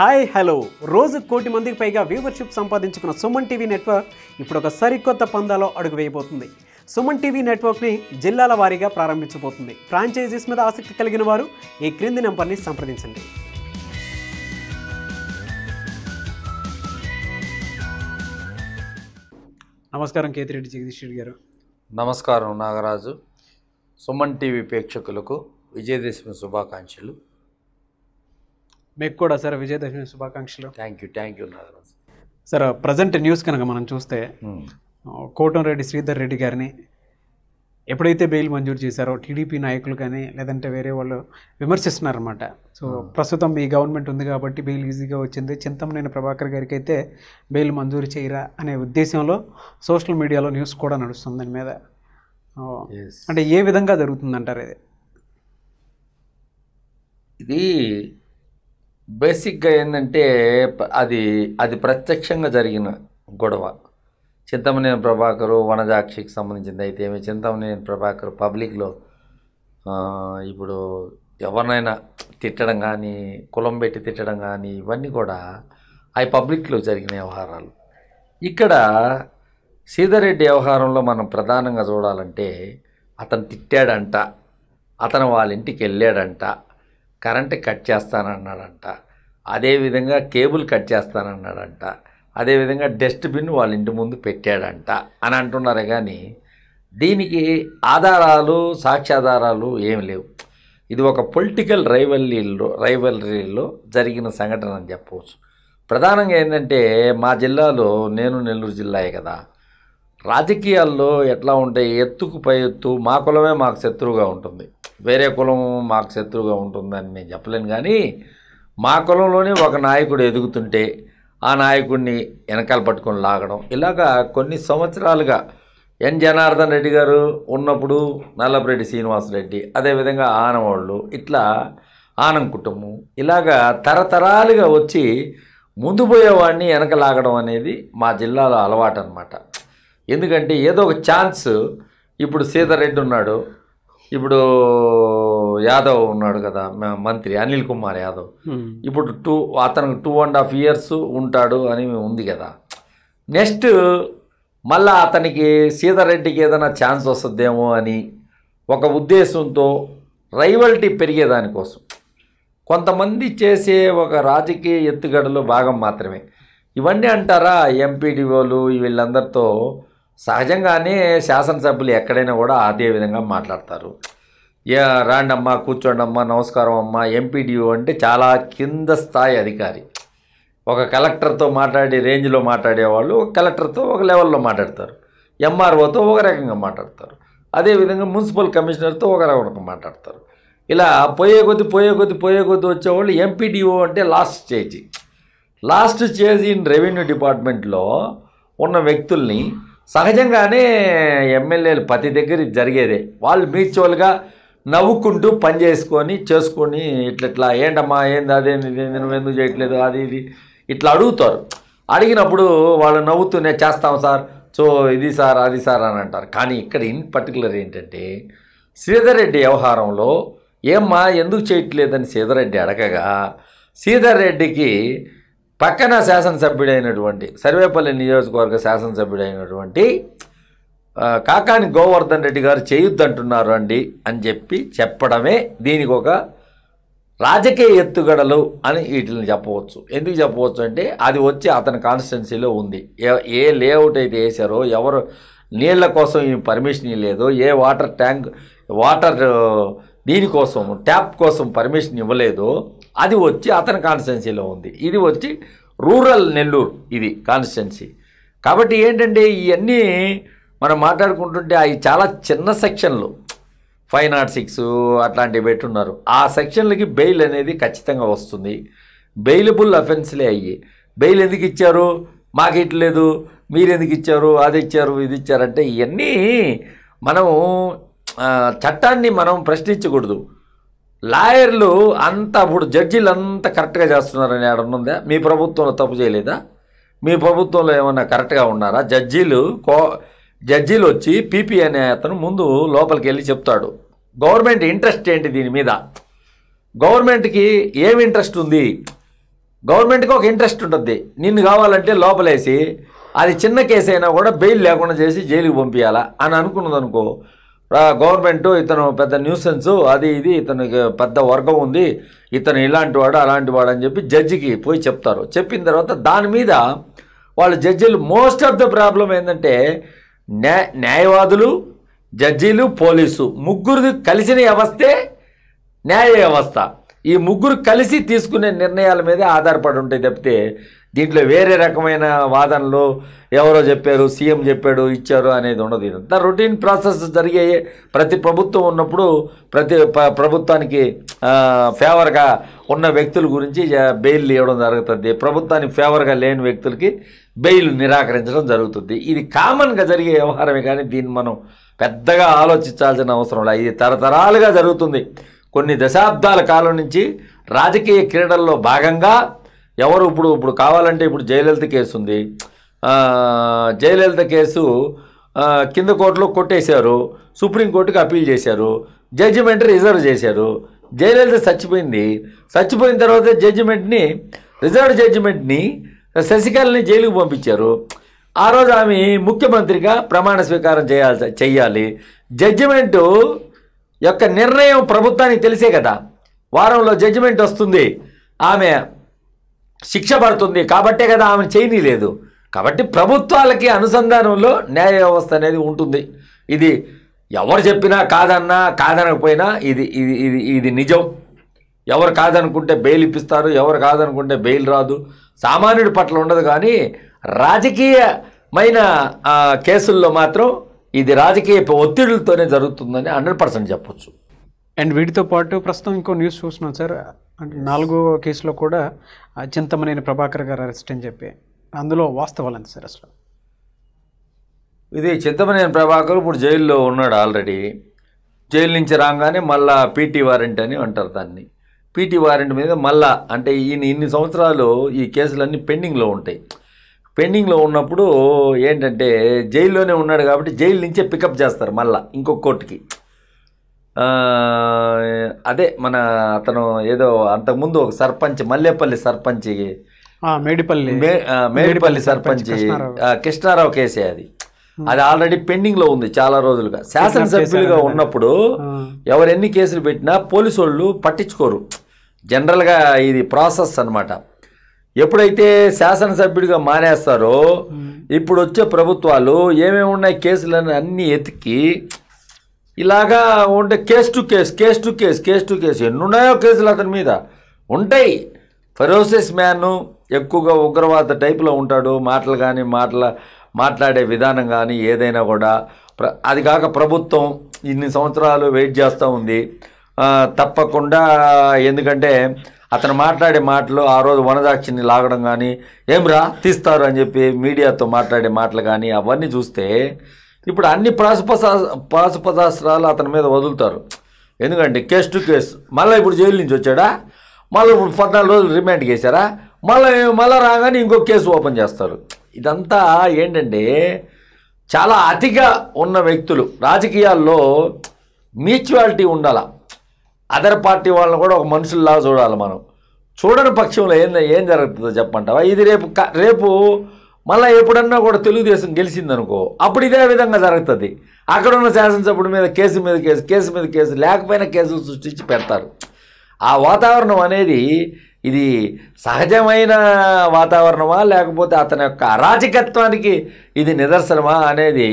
Hi hello రోజు కోటి మందికి పైగా వ్యూవర్షిప్ సంపాదించుకున్న సుమన్ టీవీ నెట్వర్క్ ఇప్పుడు ఒక సరికొత్త పందాలో అడుగు వేయబోతుంది సుమన్ టీవీ నెట్వర్క్ని జిల్లాల వారీగా ప్రారంభించబోతుంది ఫ్రాంచైజీస్ మీద ఆసక్తి కలిగిన వారు ఈ క్రింది నెంబర్ని సంప్రదించండి నమస్కారం కేతిరెడ్డి జగదీష్ రెడ్డి గారు నమస్కారం నాగరాజు సుమన్ టీవీ ప్రేక్షకులకు విజయదశమి శుభాకాంక్షలు మీకు కూడా సార్ విజయదశమి శుభాకాంక్షలు thank you thank you Nagaraju sir present news కనుక మనం చూస్తే కోటంరెడ్డి శ్రీధర్ రెడ్డి గారిని ఎప్పుడైతే బెయిల్ మంజూరు చేశారో టీడీపీ నాయకులు కానీ లేదంటే వేరే వాళ్ళు విమర్శిస్తున్నారన్నమాట సో ప్రస్తుతం ఈ గవర్నమెంట్ ఉంది కాబట్టి బెయిల్ ఈజీగా వచ్చింది చింతమనేని ప్రభాకర్ గారికి అయితే బెయిల్ మంజూరు చేయరా అనే ఉద్దేశంలో సోషల్ మీడియాలో న్యూస్ కూడా నడుస్తుంది దాని మీద ఓ, Yes. అంటే ఏ విధంగా జరుగుతుందంటారు ఇది ఇది బేసిక్గా ఏంటంటే ప- అది అది ప్రత్యక్షంగా జరిగిన గొడవ చింతమనేని ప్రభాకరు వనజాక్షికి సంబంధించింది అయితే ఏమి చింతమనేని ప్రభాకర్ పబ్లిక్లో ఆ, ఇప్పుడు ఎవరినైనా తిట్టడం కానీ కులం పెట్టి తిట్టడం కానీ ఇవన్నీ కూడా అవి పబ్లిక్లో జరిగిన వ్యవహారాలు ఇక్కడ సీతారెడ్డి వ్యవహారంలో మనం ప్రధానంగా చూడాలంటే అతను తిట్టాడంట అతను వాళ్ళ ఇంటికి వెళ్ళాడంట కరెంట్ కట్ చేస్తానన్నాడంట అదేవిధంగా కేబుల్ కట్ చేస్తానన్నాడంట అదేవిధంగా డస్ట్బిన్ వాళ్ళ ఇంటి ముందు పెట్టాడంట అని అంటున్నారే కానీ దీనికి ఆధారాలు సాక్ష్యాధారాలు ఏమి లేవు ఇది ఒక పొలిటికల్ రైవల్లీలో రైవలరీలో జరిగిన సంఘటన అని చెప్పవచ్చు ప్రధానంగా ఏంటంటే మా జిల్లాలో నేను నెల్లూరు జిల్లాయే కదా రాజకీయాల్లో ఎట్లా ఉంటాయి ఎత్తుకు పై ఎత్తు మా కులమే మాకు శత్రువుగా ఉంటుంది వేరే కులం మాకు శత్రువుగా ఉంటుందని నేను చెప్పలేను కానీ మా కులంలోనే ఒక నాయకుడు ఎదుగుతుంటే ఆ నాయకుడిని వెనకాల పట్టుకొని లాగడం ఇలాగా కొన్ని సంవత్సరాలుగా ఎన్ జనార్దన్ రెడ్డి గారు ఉన్నప్పుడు నల్లపురెడ్డి శ్రీనివాసరెడ్డి అదేవిధంగా ఆనవాళ్ళు ఇట్లా ఆనం కుటుంబం ఇలాగా తరతరాలుగా వచ్చి ముందు పోయేవాడిని వెనక లాగడం అనేది మా జిల్లాలో అలవాటు అనమాట ఎందుకంటే ఏదో ఒక ఛాన్స్ ఇప్పుడు సీతారెడ్డి ఉన్నాడు ఇప్పుడు యాదవ్ ఉన్నాడు కదా మ- మంత్రి అనిల్ కుమార్ యాదవ్ ఇప్పుడు టూ అతను టూ అండ్ హాఫ్ ఇయర్స్ ఉంటాడు అని ఉంది కదా నెక్స్ట్ మళ్ళా అతనికి సీతారెడ్డికి ఏదైనా ఛాన్స్ వస్తుందేమో అని ఒక ఉద్దేశంతో రైవల్టీ పెరిగేదానికోసం కొంతమంది చేసే ఒక రాజకీయ ఎత్తుగడలో భాగం మాత్రమే ఇవన్నీ అంటారా ఎంపీడీఓలు వీళ్ళందరితో సహజంగానే శాసనసభ్యులు ఎక్కడైనా కూడా అదే విధంగా మాట్లాడతారు యా రాండమ్మా కూర్చోండమ్మా నమస్కారం అమ్మా ఎంపీడీఓ అంటే చాలా కింద స్థాయి అధికారి ఒక కలెక్టర్తో మాట్లాడే రేంజ్లో మాట్లాడేవాళ్ళు ఒక కలెక్టర్తో ఒక లెవెల్లో మాట్లాడతారు ఎంఆర్ఓతో ఒక రకంగా మాట్లాడతారు అదేవిధంగా మున్సిపల్ కమిషనర్తో ఒక రకంగా మాట్లాడతారు ఇలా పోయే కొద్ది పోయే కొద్ది పోయే కొద్ది వచ్చేవాళ్ళు ఎంపీడీఓ అంటే last stage last stage in revenue డిపార్ట్మెంట్లో ఉన్న వ్యక్తుల్ని సహజంగానే ఎమ్మెల్యేలు ప్రతి దగ్గర ఇది జరిగేదే వాళ్ళు మ్యూచువల్గా నవ్వుకుంటూ పని చేసుకొని చేసుకొని ఇట్లా ఇట్లా ఏంటమ్మా ఏంది అదేంది ఇదేంది, నువ్వు ఎందుకు చేయట్లేదు అది ఇది ఇట్లా అడుగుతారు అడిగినప్పుడు వాళ్ళు నవ్వుతూనే చేస్తాం సార్ సో ఇది సార్ అది సార్ అని అంటారు కానీ ఇక్కడ ఇన్ పర్టికులర్ ఏంటంటే శ్రీధర్ రెడ్డి వ్యవహారంలో ఏమ్మా ఎందుకు చేయట్లేదని శ్రీధర్ రెడ్డి అడగగా శ్రీధర్ రెడ్డికి పక్కన శాసనసభ్యుడైనటువంటి సర్వేపల్లి నియోజకవర్గ శాసనసభ్యుడైనటువంటి ఆ, కాకాని గోవర్ధన్ రెడ్డి గారు చేయొద్దంటున్నారు అండి అని చెప్పి చెప్పడమే దీనికి ఒక రాజకీయ ఎత్తుగడలు అని వీటిని చెప్పవచ్చు ఎందుకు చెప్పవచ్చు అంటే అది వచ్చి అతని కాన్స్టిట్యున్సీలో ఉంది ఏ ఏ లేఅవుట్ అయితే వేశారో ఎవరు నీళ్ల కోసం ఈ పర్మిషన్ ఇవ్వలేదో ఏ వాటర్ ట్యాంక్ వాటర్ దీనికోసం ట్యాప్ కోసం పర్మిషన్ ఇవ్వలేదో అది వచ్చి అతని కాన్స్టిట్యున్సీలో ఉంది ఇది వచ్చి రూరల్ నెల్లూరు ఇది కాన్స్టిట్యున్సీ కాబట్టి ఏంటంటే ఇవన్నీ మనం మాట్లాడుకుంటుంటే అవి చాలా చిన్న సెక్షన్లు ఫైవ్ నాట్ సిక్స్ అట్లాంటివి పెట్టున్నారు ఆ సెక్షన్లకి బెయిల్ అనేది ఖచ్చితంగా వస్తుంది బెయిలబుల్ అఫెన్స్లే అయ్యి బెయిల్ ఎందుకు ఇచ్చారు మాకు ఇట్లేదు మీరు ఎందుకు ఇచ్చారు అది ఇచ్చారు ఇది ఇచ్చారంటే ఇవన్నీ మనము ఆ, చట్టాన్ని మనం ప్రశ్నించకూడదు లాయర్లు అంతా ఇప్పుడు జడ్జీలు అంతా కరెక్ట్గా చేస్తున్నారని ఏడనుందా మీ ప్రభుత్వంలో తప్పు చేయలేదా మీ ప్రభుత్వంలో ఏమన్నా కరెక్ట్గా ఉన్నారా జడ్జీలు కో జడ్జీలు వచ్చి పీపీ అనే అతను ముందు లోపలికి వెళ్ళి చెప్తాడు గవర్నమెంట్ ఇంట్రెస్ట్ ఏంటి దీని మీద గవర్నమెంట్కి ఏమి ఇంట్రెస్ట్ ఉంది గవర్నమెంట్కి ఒక ఇంట్రెస్ట్ ఉంటుంది నిన్ను కావాలంటే లోపలేసి అది చిన్న కేసు అయినా కూడా బెయిల్ లేకుండా చేసి జైలుకి పంపించాలా అని అనుకున్నది అనుకో గవర్నమెంట్ ఇతను పెద్ద న్యూసెన్స్ అది ఇది ఇతనికి పెద్ద వర్గం ఉంది ఇతను ఇలాంటి వాడు అలాంటి వాడు అని చెప్పి జడ్జికి పోయి చెప్తారు చెప్పిన తర్వాత దాని మీద వాళ్ళు జడ్జిలు మోస్ట్ ఆఫ్ ద ప్రాబ్లం ఏంటంటే న్యాయ న్యాయవాదులు జడ్జీలు పోలీసు ముగ్గురు కలిసిన వ్యవస్థే న్యాయ వ్యవస్థ ఈ ముగ్గురు కలిసి తీసుకునే నిర్ణయాల మీదే ఆధారపడి ఉంటాయి తప్పితే దీంట్లో వేరే రకమైన వాదనలు ఎవరో చెప్పారు సీఎం చెప్పాడు ఇచ్చారు అనేది ఉండదు ఇదంతా రొటీన్ ప్రాసెస్ జరిగే ప్రతి ప్రభుత్వం ఉన్నప్పుడు ప్రతి ప- ప్రభుత్వానికి ఆ, ఫేవర్గా ఉన్న వ్యక్తుల గురించి జ- బెయిల్ ఇవ్వడం జరుగుతుంది ప్రభుత్వానికి ఫేవర్గా లేని వ్యక్తులకి బెయిల్ నిరాకరించడం జరుగుతుంది ఇది కామన్గా జరిగే వ్యవహారమే కానీ దీన్ని మనం పెద్దగా ఆలోచించాల్సిన అవసరం లేదు ఇది తరతరాలుగా జరుగుతుంది కొన్ని దశాబ్దాల కాలం నుంచి రాజకీయ క్రీడల్లో భాగంగా ఎవరు ఇప్పుడు ఇప్పుడు కావాలంటే ఇప్పుడు జయలలిత కేసు ఉంది ఆ, జయలలిత కేసు ఆ, కింద కోర్టులో కొట్టేశారు సుప్రీంకోర్టుకి అప్పీల్ చేశారు జడ్జిమెంట్ రిజర్వ్ చేశారు జయలలిత చచ్చిపోయింది చచ్చిపోయిన తర్వాత జడ్జిమెంట్ని రిజర్వ్ జడ్జిమెంట్ని శశికళని జైలుకు పంపించారు ఆ రోజు ఆమె ముఖ్యమంత్రిగా ప్రమాణ స్వీకారం చేయాల్సి చెయ్యాలి జడ్జిమెంటు యొక్క నిర్ణయం ప్రభుత్వానికి తెలిసే కదా వారంలో జడ్జిమెంట్ వస్తుంది ఆమె శిక్ష పడుతుంది కాబట్టే కదా ఆమె చేయనీలేదు కాబట్టి ప్రభుత్వాలకి అనుసంధానంలో న్యాయ వ్యవస్థ అనేది ఉంటుంది ఇది ఎవరు చెప్పినా కాదన్నా కాదనకపోయినా ఇది ఇది ఇది ఇది నిజం ఎవరు కాదనుకుంటే బెయిల్ ఇప్పిస్తారు ఎవరు కాదనుకుంటే బెయిల్ రాదు సామాన్యుడి పట్ల ఉండదు కానీ రాజకీయమైన ఆ, కేసుల్లో మాత్రం ఇది రాజకీయ ఒత్తిడులతోనే జరుగుతుందని హండ్రెడ్ పర్సెంట్ చెప్పొచ్చు అండ్ వీటితో పాటు ప్రస్తుతం ఇంకో న్యూస్ చూస్తున్నాం సార్ అంటే నాలుగో కేసులో కూడా ఆ, చింతమనేని ప్రభాకర్ గారు అరెస్ట్ అని చెప్పి అందులో వాస్తవాలు ఎంత సార్ అసలు ఇది చింతమనేని ప్రభాకర్ ఇప్పుడు జైల్లో ఉన్నాడు ఆల్రెడీ జైలు నుంచి రాగానే మళ్ళా పీటీ వారెంట్ అని అంటారు దాన్ని పీటీ వారెంట్ మీద మళ్ళా అంటే ఈయన ఇన్ని సంవత్సరాలు ఈ కేసులన్నీ పెండింగ్లో ఉంటాయి పెండింగ్లో ఉన్నప్పుడు ఏంటంటే జైల్లోనే ఉన్నాడు కాబట్టి జైలు నుంచే పికప్ చేస్తారు మళ్ళా ఇంకొక కోర్టుకి ఆ, అదే మన అతను ఏదో అంతకుముందు ఒక సర్పంచ్ మల్లేపల్లి సర్పంచ్ ఆ, మేడిపల్లి మే ఆ, మేడిపల్లి సర్పంచ్ కృష్ణారావు. ఆ, కృష్ణారావు కేసే అది అది ఆల్రెడీ పెండింగ్ లో ఉంది చాలా రోజులుగా శాసనసభ్యులుగా ఉన్నప్పుడు ఆ, ఎవరు ఎన్ని కేసులు పెట్టినా పోలీసు వాళ్ళు పట్టించుకోరు జనరల్గా ఇది ప్రాసెస్ అన్నమాట ఎప్పుడైతే శాసనసభ్యుడిగా మానేస్తారో ఇప్పుడు వచ్చే ప్రభుత్వాలు ఏమేమి ఉన్నాయి కేసులని అన్నీ ఎతికి ఇలాగా ఉంటే case to case case to case case to case ఎన్ని ఉన్నాయో కేసులు అతని మీద ఉంటాయి ఫెరోసెస్ మ్యాన్ ఎక్కువగా ఉగ్రవాద టైపులో ఉంటాడు మాటలు కానీ మాటల మాట్లాడే విధానం కానీ ఏదైనా కూడా ప్ర అది కాక ప్రభుత్వం ఇన్ని సంవత్సరాలు వెయిట్ చేస్తూ ఉంది ఆ, తప్పకుండా ఎందుకంటే అతను మాట్లాడే మాటలు ఆ రోజు వనదాక్షిని లాగడం కానీ ఏమ్రా తీస్తారు అని చెప్పి మీడియాతో మాట్లాడే మాటలు కానీ అవన్నీ చూస్తే ఇప్పుడు అన్ని పాశుపశా పాశుపదాస్త్రాలు అతని మీద వదులుతారు ఎందుకంటే కేసు టు కేసు మళ్ళీ ఇప్పుడు జైలు నుంచి వచ్చాడా మళ్ళీ ఇప్పుడు పద్నాలుగు రోజులు రిమాండ్కి వేశారా మళ్ళీ మళ్ళీ రాగానే ఇంకో కేసు ఓపెన్ చేస్తారు ఇదంతా ఏంటంటే చాలా అతిగా ఉన్న వ్యక్తులు రాజకీయాల్లో మ్యూచువాలిటీ ఉండాల అదర్ పార్టీ వాళ్ళని కూడా ఒక మనుషుల్లాగా చూడాలి మనం చూడని పక్షంలో ఏం ఏం జరుగుతుందో చెప్పంటావా ఇది రేపు క- రేపు మళ్ళీ ఎప్పుడన్నా కూడా తెలుగుదేశం గెలిచిందనుకో అప్పుడు ఇదే విధంగా జరుగుతుంది అక్కడ ఉన్న శాసనసభ్యుడి మీద కేసు మీద కేసు కేసు మీద కేసు లేకపోయినా కేసులు సృష్టించి పెడతారు ఆ వాతావరణం అనేది ఇది సహజమైన వాతావరణమా లేకపోతే అతని యొక్క అరాజకత్వానికి ఇది నిదర్శనమా అనేది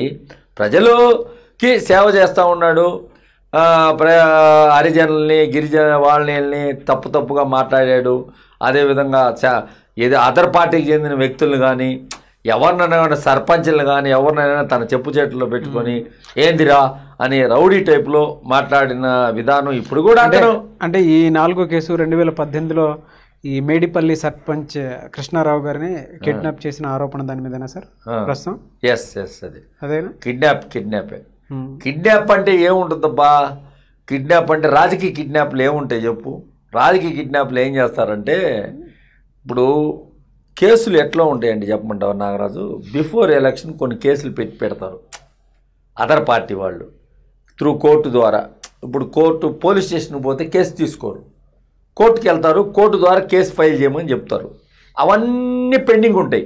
ప్రజలుకి సేవ చేస్తూ ఉన్నాడు ఆ, ప్ర హరిజనుల్ని గిరిజన వాళ్ళని తప్పు తప్పుగా మాట్లాడాడు అదేవిధంగా చ- ఏదో అదర్ పార్టీకి చెందిన వ్యక్తులను కానీ ఎవరినైనా సర్పంచ్లను కానీ ఎవరినైనా తన చెప్పు చేతుల్లో పెట్టుకొని ఏందిరా అని రౌడీ టైప్లో మాట్లాడిన విధానం ఇప్పుడు కూడా అతను అంటే ఈ నాలుగో కేసు రెండు వేల పద్దెనిమిదిలో ఈ మేడిపల్లి సర్పంచ్ కృష్ణారావు గారిని కిడ్నాప్ చేసిన ఆరోపణ దాని మీదేనా సార్ ఆ. ప్రస్తుతం ఎస్ ఎస్ అది అదేనా కిడ్నాప్ కిడ్నాపే ఉమ్. కిడ్నాప్ అంటే ఏముంటుందబ్బా కిడ్నాప్ అంటే రాజకీయ కిడ్నాప్లు ఏముంటాయి చెప్పు రాజకీయ కిడ్నాప్లు ఏం చేస్తారంటే ఇప్పుడు కేసులు ఎట్లా ఉంటాయండి చెప్పమంటావు నాగరాజు బిఫోర్ ఎలక్షన్ కొన్ని కేసులు పెట్టి పెడతారు అదర్ పార్టీ వాళ్ళు త్రూ కోర్టు ద్వారా ఇప్పుడు కోర్టు పోలీస్ స్టేషన్కి పోతే కేసు తీసుకోరు కోర్టుకి వెళ్తారు కోర్టు ద్వారా కేసు ఫైల్ చేయమని చెప్తారు అవన్నీ పెండింగ్ ఉంటాయి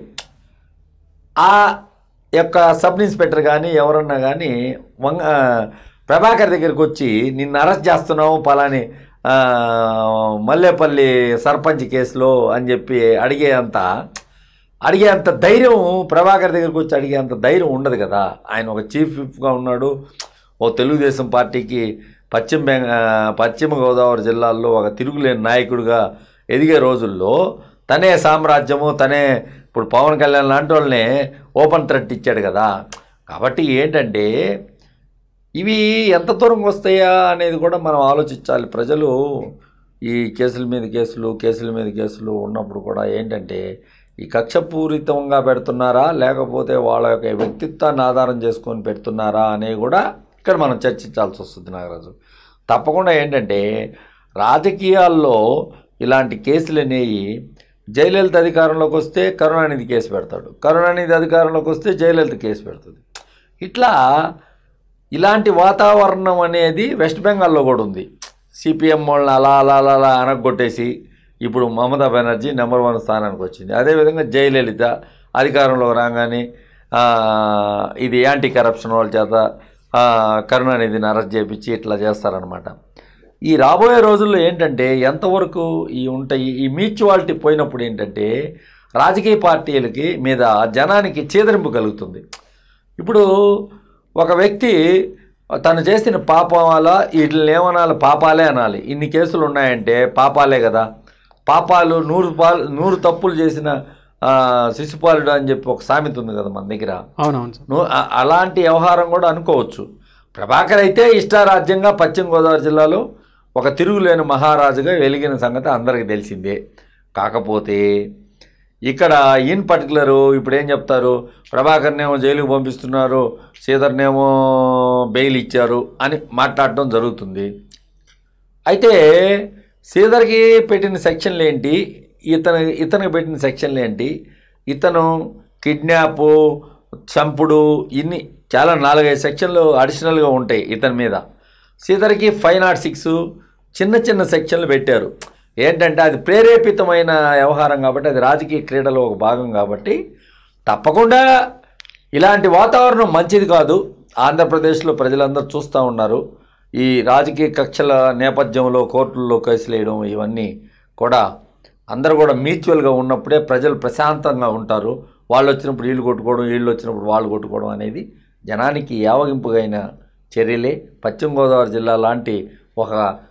ఆ యొక్క సబ్ ఇన్స్పెక్టర్ కానీ ఎవరన్నా కానీ వంగ ఆ, ప్రభాకర్ దగ్గరికి వచ్చి నిన్ను అరెస్ట్ చేస్తున్నావు పలాని ఆ, మల్లేపల్లి సర్పంచ్ కేసులో అని చెప్పి అడిగే అంత అడిగే అంత ధైర్యం ప్రభాకర్ దగ్గరికి వచ్చి అడిగే అంత ధైర్యం ఉండదు కదా ఆయన ఒక చీఫ్ విప్గా ఉన్నాడు ఓ తెలుగుదేశం పార్టీకి పశ్చిమ బెంగ ఆ, పశ్చిమ గోదావరి జిల్లాల్లో ఒక తిరుగులేని నాయకుడిగా ఎదిగే రోజుల్లో తనే సామ్రాజ్యము తనే ఇప్పుడు పవన్ కళ్యాణ్ లాంటి వాళ్ళని ఓపెన్ థ్రెట్ ఇచ్చాడు కదా కాబట్టి ఏంటంటే ఇవి ఎంత దూరం వస్తాయా అనేది కూడా మనం ఆలోచించాలి ప్రజలు ఈ కేసుల మీద కేసులు కేసుల మీద కేసులు ఉన్నప్పుడు కూడా ఏంటంటే ఈ కక్షపూరితంగా పెడుతున్నారా లేకపోతే వాళ్ళ యొక్క వ్యక్తిత్వాన్ని ఆధారం చేసుకొని పెడుతున్నారా అనేవి కూడా ఇక్కడ మనం చర్చించాల్సి వస్తుంది నాగరాజు తప్పకుండా ఏంటంటే రాజకీయాల్లో ఇలాంటి కేసులు అనేవి జయలలిత అధికారంలోకి వస్తే కరుణానిధి కేసు పెడతాడు కరుణానిధి అధికారంలోకి వస్తే జయలలిత కేసు పెడుతుంది ఇట్లా ఇలాంటి వాతావరణం అనేది వెస్ట్ బెంగాల్లో కూడా ఉంది సిపిఎం వాళ్ళని అలా అలా అలా అలా అనగొట్టేసి ఇప్పుడు మమతా బెనర్జీ నెంబర్ వన్ స్థానానికి వచ్చింది అదేవిధంగా జయలలిత అధికారంలోకి రాగానే ఆ, ఇది యాంటీ కరప్షన్ వాళ్ళ చేత ఆ, కరుణానిధిని అరెస్ట్ చేపించి ఇట్లా చేస్తారనమాట ఈ రాబోయే రోజుల్లో ఏంటంటే ఎంతవరకు ఈ ఉంటాయి ఈ మ్యూచువాలిటీ పోయినప్పుడు ఏంటంటే రాజకీయ పార్టీలకి మీద జనానికి చేదరింపు కలుగుతుంది ఇప్పుడు ఒక వ్యక్తి తను చేసిన పాపం వల్ల వీటిని ఏమనాలి పాపాలే అనాలి ఇన్ని కేసులు ఉన్నాయంటే పాపాలే కదా పాపాలు నూరు పాలు నూరు తప్పులు చేసిన ఆ, శిశుపాలుడు అని చెప్పి ఒక సామెత ఉంది కదా మన దగ్గర అవునవును సార్ ను- ఆ- అలాంటి వ్యవహారం కూడా అనుకోవచ్చు ప్రభాకర్ అయితే ఇష్టారాజ్యంగా పశ్చిమ గోదావరి జిల్లాలో ఒక తిరుగులేని మహారాజుగా వెలిగిన సంగతి అందరికీ తెలిసిందే కాకపోతే ఇక్కడ ఇన్ పర్టికులర్ ఇప్పుడు ఏం చెప్తారు ప్రభాకర్నేమో జైలుకు పంపిస్తున్నారు శ్రీధర్నేమో బెయిల్ ఇచ్చారు అని మాట్లాడటం జరుగుతుంది అయితే శ్రీధర్కి పెట్టిన సెక్షన్లు ఏంటి ఇతను ఇతనికి పెట్టిన సెక్షన్లు ఏంటి ఇతను కిడ్నాప్ చంపుడు ఇన్ని చాలా నాలుగైదు సెక్షన్లు అడిషనల్గా ఉంటాయి ఇతని మీద శ్రీధర్కి ఫైవ్ నాట్ సిక్స్ చిన్న చిన్న సెక్షన్లు పెట్టారు ఏంటంటే అది ప్రేరేపితమైన వ్యవహారం కాబట్టి అది రాజకీయ క్రీడలో ఒక భాగం కాబట్టి తప్పకుండా ఇలాంటి వాతావరణం మంచిది కాదు ఆంధ్రప్రదేశ్లో ప్రజలందరూ చూస్తూ ఉన్నారు ఈ రాజకీయ కక్షల నేపథ్యంలో కోర్టుల్లో కేసులేయడం ఇవన్నీ కూడా అందరూ కూడా మ్యూచువల్గా ఉన్నప్పుడే ప్రజలు ప్రశాంతంగా ఉంటారు వాళ్ళు వచ్చినప్పుడు వీళ్ళు కొట్టుకోవడం వీళ్ళు వచ్చినప్పుడు వాళ్ళు కొట్టుకోవడం అనేది జనానికి యావగింపుగైన చర్యలే పశ్చిమ గోదావరి జిల్లా లాంటి ఒక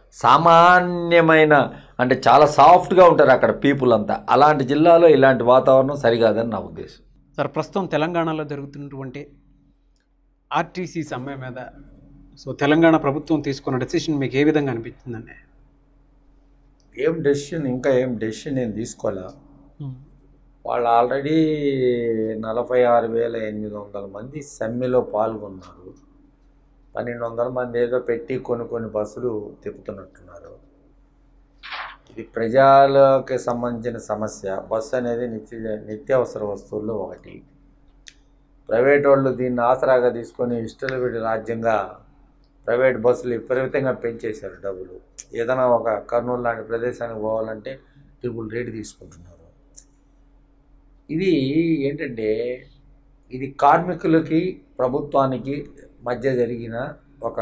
సామాన్యమైన అంటే చాలా సాఫ్ట్గా ఉంటారు అక్కడ పీపుల్ అంతా అలాంటి జిల్లాలో ఇలాంటి వాతావరణం సరికాదని నా ఉద్దేశం సార్ ప్రస్తుతం తెలంగాణలో జరుగుతున్నటువంటి ఆర్టీసీ సమ్మె మీద సో తెలంగాణ ప్రభుత్వం తీసుకున్న డెసిషన్ మీకు ఏ విధంగా అనిపించిందండి ఏం డెసిషన్ ఇంకా ఏం డెసిషన్ నేను తీసుకోలే వాళ్ళు ఆల్రెడీ నలభై ఆరు వేల ఎనిమిది వందల మంది సమ్మెలో పాల్గొన్నారు పన్నెండు వందల మంది ఏదో పెట్టి కొన్ని కొన్ని బస్సులు తిప్పుతున్నట్టున్నారు ఇది ప్రజలకు సంబంధించిన సమస్య బస్సు అనేది నిత్య నిత్యావసర వస్తువుల్లో ఒకటి ప్రైవేట్ వాళ్ళు దీన్ని ఆసరాగా తీసుకొని ఇష్టలు విడి రాజ్యంగా ప్రైవేట్ బస్సులు విపరీతంగా పెంచేశారు డబ్బులు ఏదైనా ఒక కర్నూలు లాంటి ప్రదేశానికి పోవాలంటే ట్రిపుల్ రేట్ తీసుకుంటున్నారు ఇది ఏంటంటే ఇది కార్మికులకి ప్రభుత్వానికి మధ్య జరిగిన ఒక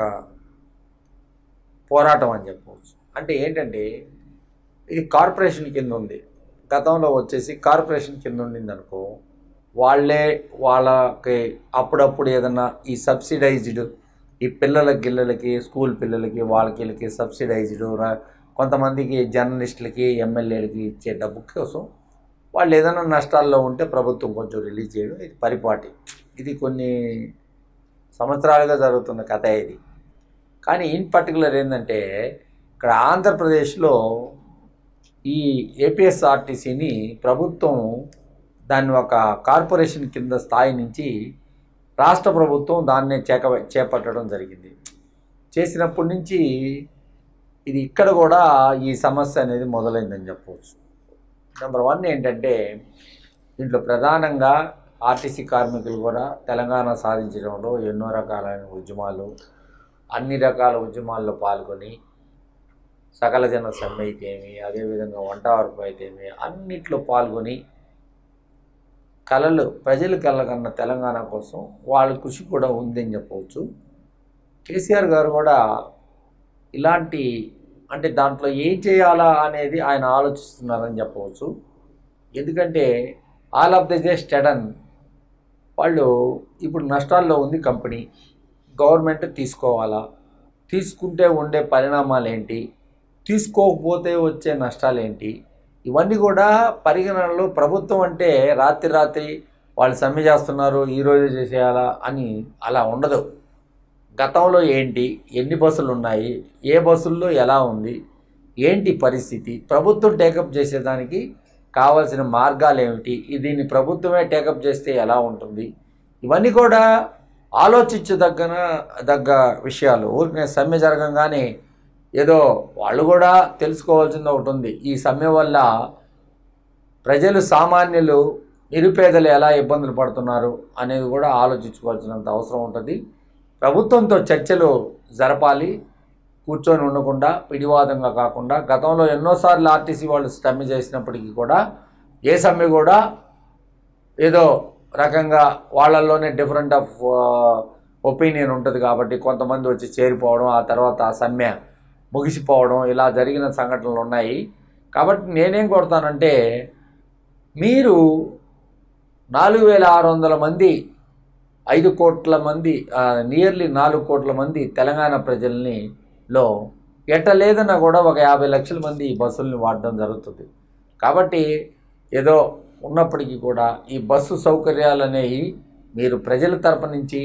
పోరాటం అని చెప్పవచ్చు అంటే ఏంటంటే ఇది కార్పొరేషన్ కింద ఉంది గతంలో వచ్చేసి కార్పొరేషన్ కింద ఉండింది అనుకో వాళ్ళే వాళ్ళకి అప్పుడప్పుడు ఏదన్నా ఈ సబ్సిడైజ్డ్ ఈ పిల్లల గిల్లలకి స్కూల్ పిల్లలకి వాళ్ళకి వీళ్ళకి సబ్సిడైజ్డ్ కొంతమందికి జర్నలిస్టులకి ఎమ్మెల్యేలకి ఇచ్చే డబ్బు కోసం వాళ్ళు ఏదైనా నష్టాల్లో ఉంటే ప్రభుత్వం కొంచెం రిలీజ్ చేయడం ఇది పరిపాటి ఇది కొన్ని సంవత్సరాలుగా జరుగుతున్న కథ ఇది కానీ ఇన్ పర్టికులర్ ఏంటంటే ఇక్కడ ఆంధ్రప్రదేశ్లో ఈ ఏపీఎస్ఆర్టీసీని ప్రభుత్వం దాన్ని ఒక కార్పొరేషన్ కింద స్థాయి నుంచి రాష్ట్ర ప్రభుత్వం దాన్నే చేక చేపట్టడం జరిగింది చేసినప్పటి నుంచి ఇది ఇక్కడ కూడా ఈ సమస్య అనేది మొదలైందని చెప్పవచ్చు నెంబర్ వన్ ఏంటంటే దీంట్లో ప్రధానంగా ఆర్టీసీ కార్మికులు కూడా తెలంగాణ సాధించడంలో ఎన్నో రకాలైన ఉద్యమాలు అన్ని రకాల ఉద్యమాల్లో పాల్గొని సకల జన సమ్మె అయితేమి అదేవిధంగా వంట వరపు అయితేమి అన్నిట్లో పాల్గొని కళలు ప్రజల కళ కన్న తెలంగాణ కోసం వాళ్ళ కృషి కూడా ఉందని చెప్పవచ్చు కేసీఆర్ గారు కూడా ఇలాంటి అంటే దాంట్లో ఏం చేయాలా అనేది ఆయన ఆలోచిస్తున్నారని చెప్పవచ్చు ఎందుకంటే ఆల్ ఆఫ్ ద డే స్టడన్ వాళ్ళు ఇప్పుడు నష్టాల్లో ఉంది కంపెనీ గవర్నమెంట్ తీసుకోవాలా తీసుకుంటే ఉండే పరిణామాలు ఏంటి తీసుకోకపోతే వచ్చే నష్టాలు ఏంటి ఇవన్నీ కూడా పరిగణనలో ప్రభుత్వం అంటే రాత్రి రాత్రి వాళ్ళు సమ్మె చేస్తున్నారు ఈరోజు చేసేయాలా అని అలా ఉండదు గతంలో ఏంటి ఎన్ని బస్సులు ఉన్నాయి ఏ బస్సుల్లో ఎలా ఉంది ఏంటి పరిస్థితి ప్రభుత్వం టేకప్ చేసేదానికి కావాల్సిన మార్గాలు ఏమిటి ఈ- దీన్ని ప్రభుత్వమే టేకప్ చేస్తే ఎలా ఉంటుంది ఇవన్నీ కూడా ఆలోచించదగ్గన దగ్గ విషయాలు ఊరికే సమ్మె జరగంగానే ఏదో వాళ్ళు కూడా తెలుసుకోవాల్సింది ఒకటి ఉంది ఈ సమ్మె వల్ల ప్రజలు సామాన్యులు నిరుపేదలు ఎలా ఇబ్బందులు పడుతున్నారు అనేది కూడా ఆలోచించుకోవాల్సినంత అవసరం ఉంటుంది ప్రభుత్వంతో చర్చలు జరపాలి కూర్చొని ఉండకుండా పిడివాదంగా కాకుండా గతంలో ఎన్నోసార్లు ఆర్టీసీ వాళ్ళు సమ్మె చేసినప్పటికీ కూడా ఏ సమ్మె కూడా ఏదో రకంగా వాళ్ళల్లోనే డిఫరెంట్ ఆఫ్ ఒపీనియన్ ఉంటుంది కాబట్టి కొంతమంది వచ్చి చేరిపోవడం ఆ తర్వాత ఆ సమ్మె ముగిసిపోవడం ఇలా జరిగిన సంఘటనలు ఉన్నాయి కాబట్టి నేనేం కొడతానంటే మీరు నాలుగు వేల ఆరు వందల మంది ఐదు కోట్ల మంది నియర్లీ నాలుగు కోట్ల మంది తెలంగాణ ప్రజల్ని లో ఎట్ట లేదన్నా కూడా ఒక యాభై లక్షల మంది ఈ బస్సుల్ని వాడడం జరుగుతుంది కాబట్టి ఏదో ఉన్నప్పటికీ కూడా ఈ బస్సు సౌకర్యాలు అనేవి మీరు ప్రజల తరపు నుంచి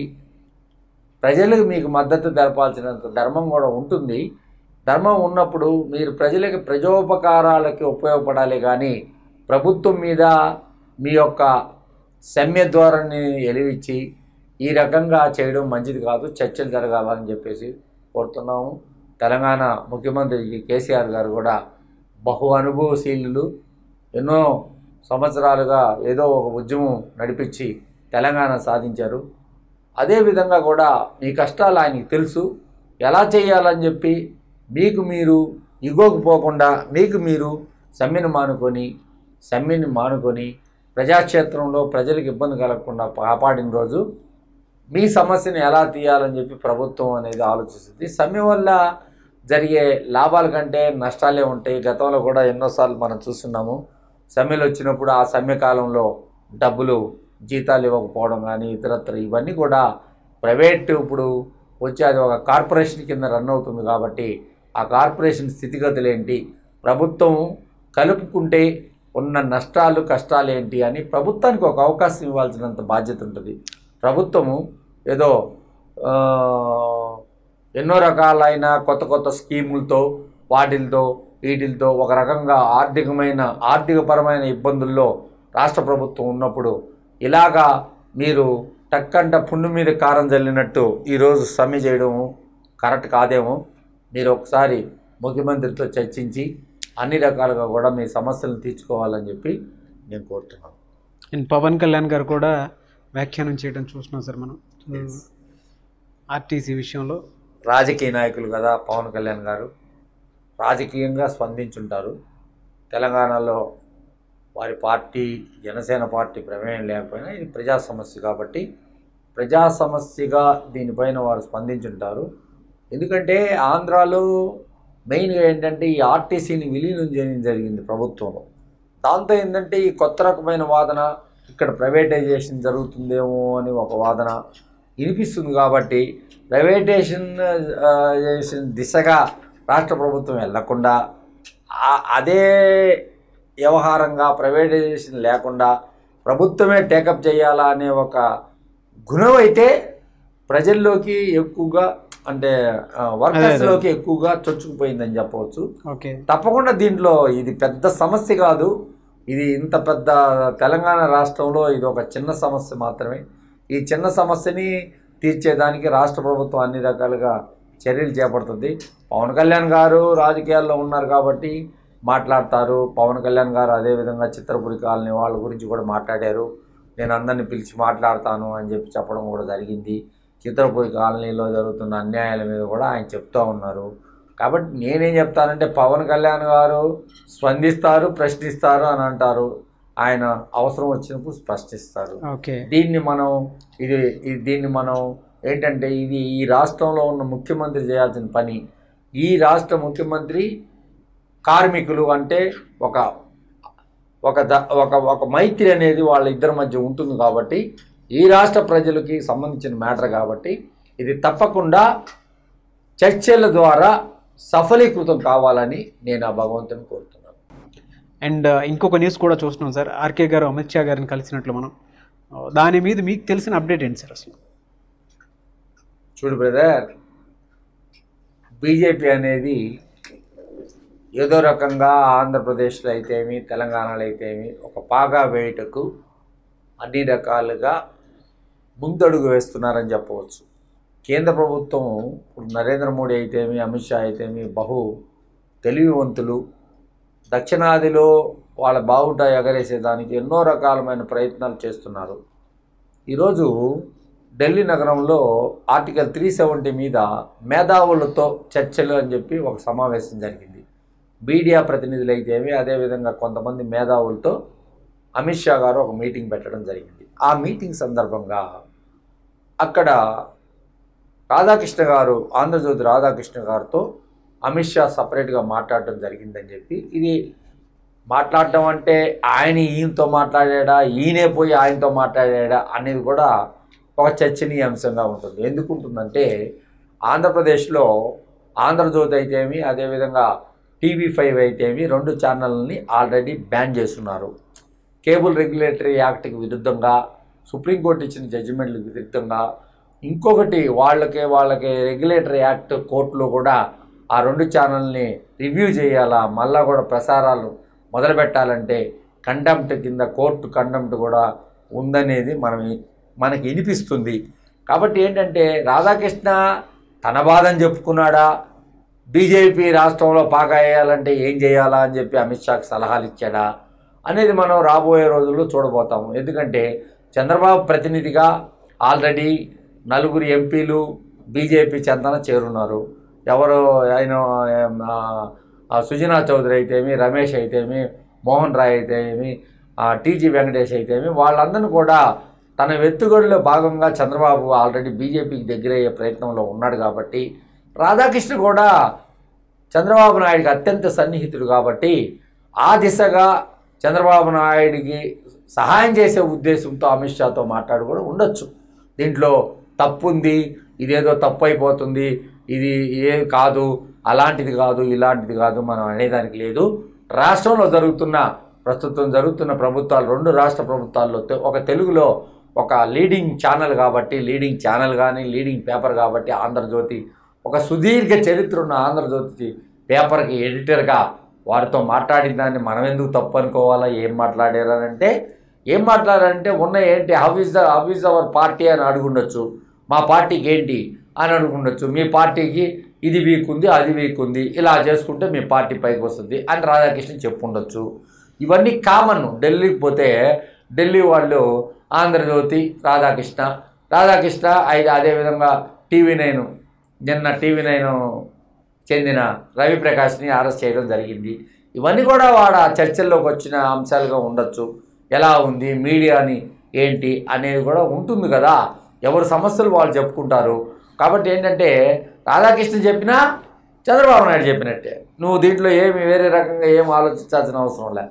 ప్రజలకు మీకు మద్దతు తెలపాల్సినంత ధర్మం కూడా ఉంటుంది ధర్మం ఉన్నప్పుడు మీరు ప్రజలకి ప్రజోపకారాలకి ఉపయోగపడాలి కానీ ప్రభుత్వం మీద మీ యొక్క సమ్మె ధోరణి ఎలివిచ్చి ఈ రకంగా చేయడం మంచిది కాదు చర్చలు జరగాలని చెప్పేసి కోరుతున్నాము తెలంగాణ ముఖ్యమంత్రి కేసీఆర్ గారు కూడా బహు అనుభవశీలులు ఎన్నో సంవత్సరాలుగా ఏదో ఒక ఉద్యమం నడిపించి తెలంగాణ సాధించారు అదేవిధంగా కూడా మీ కష్టాలు ఆయనకి తెలుసు ఎలా చేయాలని చెప్పి మీకు మీరు ఇగోకు పోకుండా మీకు మీరు సమ్మెను మానుకొని సమ్మెని మానుకొని ప్రజాక్షేత్రంలో ప్రజలకు ఇబ్బంది కలగకుండా కాపాడిన రోజు మీ సమస్యను ఎలా తీయాలని చెప్పి ప్రభుత్వం అనేది ఆలోచిస్తుంది సమ్మె వల్ల జరిగే లాభాల కంటే నష్టాలే ఉంటాయి గతంలో కూడా ఎన్నోసార్లు మనం చూస్తున్నాము సమ్మెలు వచ్చినప్పుడు ఆ సమ్మె కాలంలో డబ్బులు జీతాలు ఇవ్వకపోవడం కానీ ఇతరత్ర ఇవన్నీ కూడా ప్రైవేట్ ఇప్పుడు వచ్చి అది ఒక కార్పొరేషన్ కింద రన్ అవుతుంది కాబట్టి ఆ కార్పొరేషన్ స్థితిగతులు ఏంటి ప్రభుత్వం కలుపుకుంటే ఉన్న నష్టాలు కష్టాలు ఏంటి అని ప్రభుత్వానికి ఒక అవకాశం ఇవ్వాల్సినంత బాధ్యత ఉంటుంది ప్రభుత్వము ఏదో ఆ, ఎన్నో రకాలైన కొత్త కొత్త స్కీములతో వాటిలతో వీటిలతో ఒక రకంగా ఆర్థికమైన ఆర్థికపరమైన ఇబ్బందుల్లో రాష్ట్ర ప్రభుత్వం ఉన్నప్పుడు ఇలాగా మీరు టక్కంట పుండు మీద కారం చల్లినట్టు ఈరోజు సమ్మె చేయడం కరెక్ట్ కాదేమో మీరు ఒకసారి ముఖ్యమంత్రితో చర్చించి అన్ని రకాలుగా కూడా మీ సమస్యలను తీర్చుకోవాలని చెప్పి నేను కోరుతున్నాను అండ్ పవన్ కళ్యాణ్ గారు కూడా వ్యాఖ్యానం చేయడం చూస్తున్నాం సార్ మనం ఆర్టీసీ విషయంలో రాజకీయ నాయకులు కదా పవన్ కళ్యాణ్ గారు రాజకీయంగా స్పందించుంటారు తెలంగాణలో వారి పార్టీ జనసేన పార్టీ ప్రమేయం లేకపోయినా ఇది ప్రజా సమస్య కాబట్టి ప్రజా సమస్యగా దీనిపైన వారు స్పందించుంటారు ఎందుకంటే ఆంధ్రాలో మెయిన్గా ఏంటంటే ఈ ఆర్టీసీని విలీనం చేయడం జరిగింది ప్రభుత్వంలో దాంతో ఏంటంటే ఈ కొత్త రకమైన వాదన ఇక్కడ ప్రైవేటైజేషన్ జరుగుతుందేమో అని ఒక వాదన వినిపిస్తుంది కాబట్టి ప్రైవేటైజేషన్ ఆ, చేసిన దిశగా రాష్ట్ర ప్రభుత్వం వెళ్లకుండా ఆ- అదే వ్యవహారంగా ప్రైవేటైజేషన్ లేకుండా ప్రభుత్వమే టేకప్ చేయాలా అనే ఒక గుణం అయితే ప్రజల్లోకి ఎక్కువగా అంటే వర్కర్స్లోకి ఎక్కువగా చొచ్చుకుపోయిందని చెప్పవచ్చు ఓకే తప్పకుండా దీంట్లో ఇది పెద్ద సమస్య కాదు ఇది ఇంత పెద్ద తెలంగాణ రాష్ట్రంలో ఇది ఒక చిన్న సమస్య మాత్రమే ఈ చిన్న సమస్యని తీర్చేదానికి రాష్ట్ర ప్రభుత్వం అన్ని రకాలుగా చర్యలు చేపడుతుంది పవన్ కళ్యాణ్ గారు రాజకీయాల్లో ఉన్నారు కాబట్టి మాట్లాడతారు పవన్ కళ్యాణ్ గారు అదేవిధంగా చిత్రపురి కాలనీ వాళ్ళ గురించి కూడా మాట్లాడారు నేను అందరిని పిలిచి మాట్లాడతాను అని చెప్పి చెప్పడం కూడా జరిగింది చిత్రపురి కాలనీలో జరుగుతున్న అన్యాయాల మీద కూడా ఆయన చెప్తూ ఉన్నారు కాబట్టి నేనేం చెప్తానంటే పవన్ కళ్యాణ్ గారు స్పందిస్తారు ప్రశ్నిస్తారు అని అంటారు ఆయన అవసరం వచ్చినప్పుడు స్పష్టిస్తారు ఓకే దీన్ని మనం ఇది ఇది దీన్ని మనం ఏంటంటే ఇది ఈ రాష్ట్రంలో ఉన్న ముఖ్యమంత్రి చేయాల్సిన పని ఈ రాష్ట్ర ముఖ్యమంత్రి కార్మికులు అంటే ఒక ఒక ద ఒక ఒక మైత్రి అనేది వాళ్ళ ఇద్దరి మధ్య ఉంటుంది కాబట్టి ఈ రాష్ట్ర ప్రజలకి సంబంధించిన మ్యాటర్ కాబట్టి ఇది తప్పకుండా చర్చల ద్వారా సఫలీకృతం కావాలని నేను ఆ భగవంతుని కోరుతున్నాను అండ్ ఇంకొక న్యూస్ కూడా చూస్తున్నాం సార్ ఆర్కే గారు అమిత్ షా గారిని కలిసినట్లు మనం ఆ, దాని మీద మీకు తెలిసిన అప్డేట్ ఏంటి సార్ అసలు చూడు బ్రదర్ బీజేపీ అనేది ఏదో రకంగా ఆంధ్రప్రదేశ్లో అయితేమి తెలంగాణలో అయితేమి ఒక పాగా వేయటకు అన్ని రకాలుగా ముందడుగు వేస్తున్నారని చెప్పవచ్చు కేంద్ర ప్రభుత్వం ఇప్పుడు నరేంద్ర మోడీ అయితేమి అమిత్ షా అయితేమి బహు తెలివివంతులు దక్షిణాదిలో వాళ్ళ బావుట ఎగరేసేదానికి ఎన్నో రకాలమైన ప్రయత్నాలు చేస్తున్నారు ఈరోజు ఢిల్లీ నగరంలో ఆర్టికల్ త్రీ సెవెంటీ మీద మేధావులతో చర్చలు అని చెప్పి ఒక సమావేశం జరిగింది మీడియా ప్రతినిధులు అయితేమి అదేవిధంగా కొంతమంది మేధావులతో అమిత్ షా గారు ఒక మీటింగ్ పెట్టడం జరిగింది ఆ మీటింగ్ సందర్భంగా అక్కడ రాధాకృష్ణ గారు ఆంధ్రజ్యోతి రాధాకృష్ణ గారితో అమిత్ షా సపరేట్గా మాట్లాడటం జరిగిందని చెప్పి ఇది మాట్లాడటం అంటే ఆయన ఈయనతో మాట్లాడాడా ఈయనే పోయి ఆయనతో మాట్లాడాడా అనేది కూడా ఒక చర్చనీయాంశంగా ఉంటుంది ఎందుకు ఉంటుందంటే ఆంధ్రప్రదేశ్లో ఆంధ్రజ్యోతి అయితేమి అదేవిధంగా టీవీ ఫైవ్ అయితేమి రెండు ఛానళ్ళని ఆల్రెడీ బ్యాన్ చేస్తున్నారు కేబుల్ రెగ్యులేటరీ యాక్ట్కి విరుద్ధంగా సుప్రీంకోర్టు ఇచ్చిన జడ్జిమెంట్లకు విరుద్ధంగా ఇంకొకటి వాళ్ళకి వాళ్ళకి రెగ్యులేటరీ యాక్ట్ కోర్టులో కూడా ఆ రెండు ఛానల్ని రివ్యూ చేయాలా మళ్ళా కూడా ప్రసారాలు మొదలు పెట్టాలంటే కండెంప్ట్ కింద కోర్టు కండెంప్ట్ కూడా ఉందనేది మనం మనకి వినిపిస్తుంది కాబట్టి ఏంటంటే రాధాకృష్ణ తన బాధని చెప్పుకున్నాడా బీజేపీ రాష్ట్రంలో పాగా వేయాలంటే ఏం చేయాలా అని చెప్పి అమిత్ షాకి సలహాలు ఇచ్చాడా అనేది మనం రాబోయే రోజుల్లో చూడబోతాము ఎందుకంటే చంద్రబాబు ప్రతినిధిగా ఆల్రెడీ నలుగురు ఎంపీలు బీజేపీ చెంతన చేరున్నారు ఎవరు ఆయన ఆ, ఆ, సుజనా చౌదరి అయితేమి రమేష్ అయితేమి మోహన్ రాయ్ అయితేమి ఆ, టీజీ వెంకటేష్ అయితేమి వాళ్ళందరినీ కూడా తన వెత్తుగడిలో భాగంగా చంద్రబాబు ఆల్రెడీ బీజేపీకి దగ్గరయ్యే ప్రయత్నంలో ఉన్నాడు కాబట్టి రాధాకృష్ణ కూడా చంద్రబాబు నాయుడికి అత్యంత సన్నిహితుడు కాబట్టి ఆ దిశగా చంద్రబాబు నాయుడికి సహాయం చేసే ఉద్దేశంతో అమిత్ షాతో మాట్లాడి కూడా ఉండొచ్చు దీంట్లో తప్పు ఉంది ఇదేదో తప్పు అయిపోతుంది ఇది ఏ కాదు అలాంటిది కాదు ఇలాంటిది కాదు మనం అనేదానికి లేదు రాష్ట్రంలో జరుగుతున్న ప్రస్తుతం జరుగుతున్న ప్రభుత్వాలు రెండు రాష్ట్ర ప్రభుత్వాల్లో తె- ఒక తెలుగులో ఒక లీడింగ్ ఛానల్ కాబట్టి లీడింగ్ ఛానల్ కానీ లీడింగ్ పేపర్ కాబట్టి ఆంధ్రజ్యోతి ఒక సుదీర్ఘ చరిత్ర ఉన్న ఆంధ్రజ్యోతి పేపర్కి ఎడిటర్గా వారితో మాట్లాడిన దాన్ని మనం ఎందుకు తప్పు అనుకోవాలా ఏం మాట్లాడారంటే ఏం మాట్లాడారంటే ఉన్న ఏంటి how is the how is our party అని అడుగుండొచ్చు మా పార్టీకి ఏంటి అని అడుగుండొచ్చు మీ పార్టీకి ఇది వీక్ ఉంది అది వీక్ ఉంది ఇలా చేసుకుంటే మీ పార్టీ పైకి వస్తుంది అని రాధాకృష్ణ చెప్పుండొచ్చు ఇవన్నీ కామన్ ఢిల్లీకి పోతే ఢిల్లీ వాళ్ళు ఆంధ్రజ్యోతి రాధాకృష్ణ రాధాకృష్ణ ఐదు అదేవిధంగా టీవీ నైన్ నిన్న టీవీ నైన్ చెందిన రవిప్రకాష్ని అరెస్ట్ చేయడం జరిగింది ఇవన్నీ కూడా వాడ చర్చల్లోకి వచ్చిన అంశాలుగా ఉండొచ్చు ఎలా ఉంది మీడియాని ఏంటి అనేది కూడా ఉంటుంది కదా ఎవరి సమస్యలు వాళ్ళు చెప్పుకుంటారు కాబట్టి ఏంటంటే రాధాకృష్ణ చెప్పినా చంద్రబాబు నాయుడు చెప్పినట్టే నువ్వు దీంట్లో ఏమి వేరే రకంగా ఏం ఆలోచించాల్సిన అవసరం లే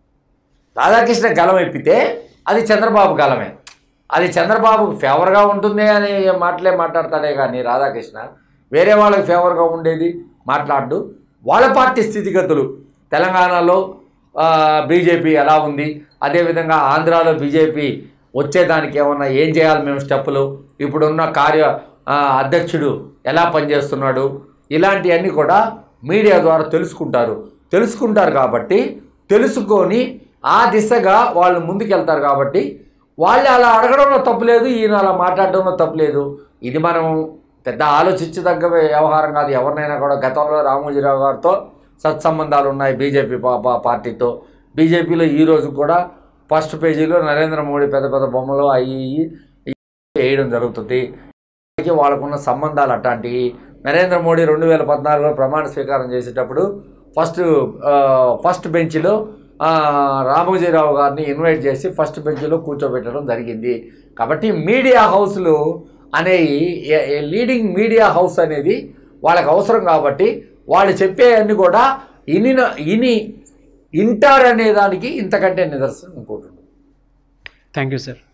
రాధాకృష్ణ గలం ఎప్పితే అది చంద్రబాబు గలమే అది చంద్రబాబుకు ఫేవర్గా ఉంటుంది అని మాటలే మాట్లాడతాడే కానీ రాధాకృష్ణ వేరే వాళ్ళకి ఫేవర్గా ఉండేది మాట్లాడు వాళ్ళ పార్టీ స్థితిగతులు తెలంగాణలో ఆ, బీజేపీ ఎలా ఉంది అదేవిధంగా ఆంధ్రాలో బీజేపీ వచ్చేదానికి ఏమన్నా ఏం చేయాలి మేము స్టెప్పులు ఇప్పుడున్న కార్య ఆ, అధ్యక్షుడు ఎలా పనిచేస్తున్నాడు ఇలాంటివన్నీ కూడా మీడియా ద్వారా తెలుసుకుంటారు తెలుసుకుంటారు కాబట్టి తెలుసుకొని ఆ దిశగా వాళ్ళు ముందుకెళ్తారు కాబట్టి వాళ్ళు అలా అడగడంలో తప్పులేదు ఈయన అలా మాట్లాడడంలో తప్పులేదు ఇది మనం పెద్ద ఆలోచించదగ్గ వ్యవహారం కాదు ఎవరినైనా కూడా గతంలో రామోజీరావు గారితో సత్సంబంధాలు ఉన్నాయి బీజేపీ పా- పా- పార్టీతో బీజేపీలో ఈ రోజు కూడా ఫస్ట్ పేజీలో నరేంద్ర మోడీ పెద్ద పెద్ద బొమ్మలు అవి ఇవి వేయడం జరుగుతుంది వాళ్ళకున్న సంబంధాలు అట్లాంటివి నరేంద్ర మోడీ రెండు వేల పద్నాలుగులో ప్రమాణ స్వీకారం చేసేటప్పుడు ఫస్ట్ ఆ, ఫస్ట్ బెంచ్లో ఆ, రామోజీరావు గారిని ఇన్వైట్ చేసి ఫస్ట్ బెంచ్లో కూర్చోబెట్టడం జరిగింది కాబట్టి మీడియా హౌస్లు అనేవి a- a leading media house అనేది వాళ్ళకి అవసరం కాబట్టి వాళ్ళు చెప్పేవన్నీ కూడా ఇని ఇని ఇంటారు అనే దానికి ఇంతకంటే నిదర్శనం ఇంకోటి ఉండదు. Thank you sir